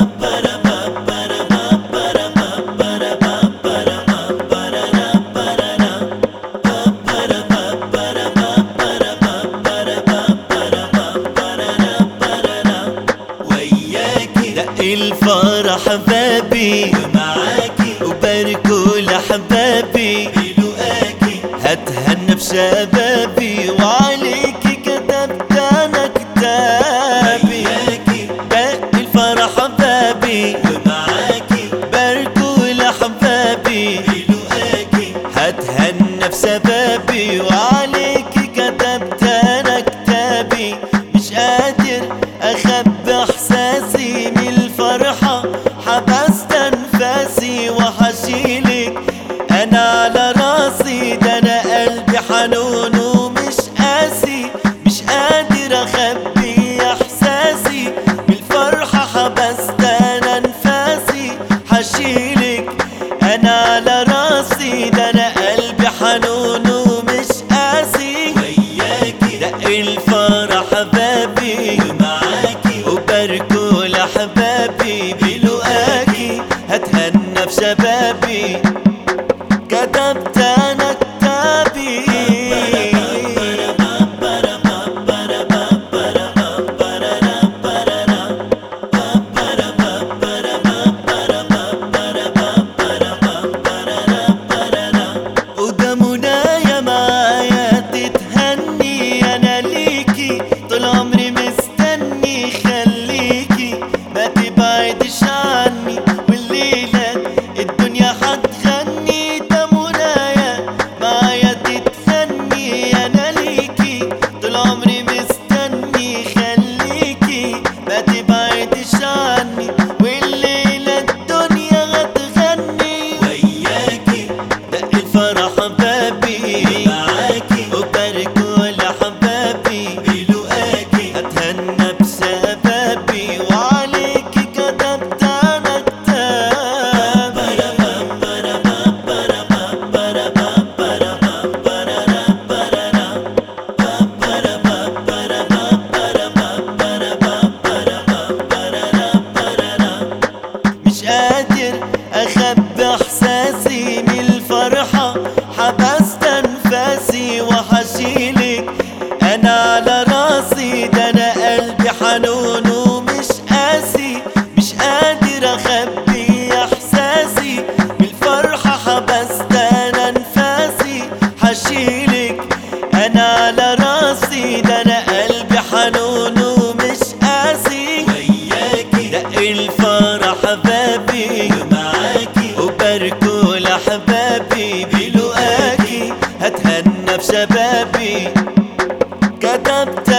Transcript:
وياكي دق الفرح بابي ومعاكي وباركوا لحبابي بلقاكي هتهنى بشبابي وعليكي كتبت انا كتابي دق الفرح بابي ومعاكي باركوا لحبابي بلقاكي هتهنى بسبابي وعليكي كتبت انا كتابي مش قادر اخبي احساسي من الفرحة حبست انفاسي وحشيلك انا على راسي ده انا قلبي حنون ومش قاسي مش قادر اخبي احساسي من الفرحة حبست انا انفاسي حشيلك انا على راسي ده انا قلبي حنون ومش قاسي وياكي دق الفرح بابي ومعاكي وباركوا لحبابي بلقاكي هتهنى بشبابي كتبت انا كتابي وده منايا معايا تتهني انا ليكي طول عمري مستني خليكي ما تبعدش عني والليلة الدنيا هتغني ده منايا معايا تتهني انا ليكي طول عمري مستني خليكي ما تبعدش عني والليلة الدنيا هتغني وياكي دق الفرح بابي معاكي وباركوا لحبابي بلقاكي هتهنى بسبابي وعليكي كتبت انا كتابي مش قادر اخبي احساسي من الفرحة حبست انفاسي وحشيلك انا على راسي ده انا قلبي حنون ومش قاسي مش قادر اخبي احساسي من الفرحة حبست انا انفاسي حشيلك انا على راسي ده انا قلبي حنون ومش قاسي وياكي دق الفرح بابي ومعاكي وباركوا لحبابي بلقاكي هتهنى بشبابي كتبت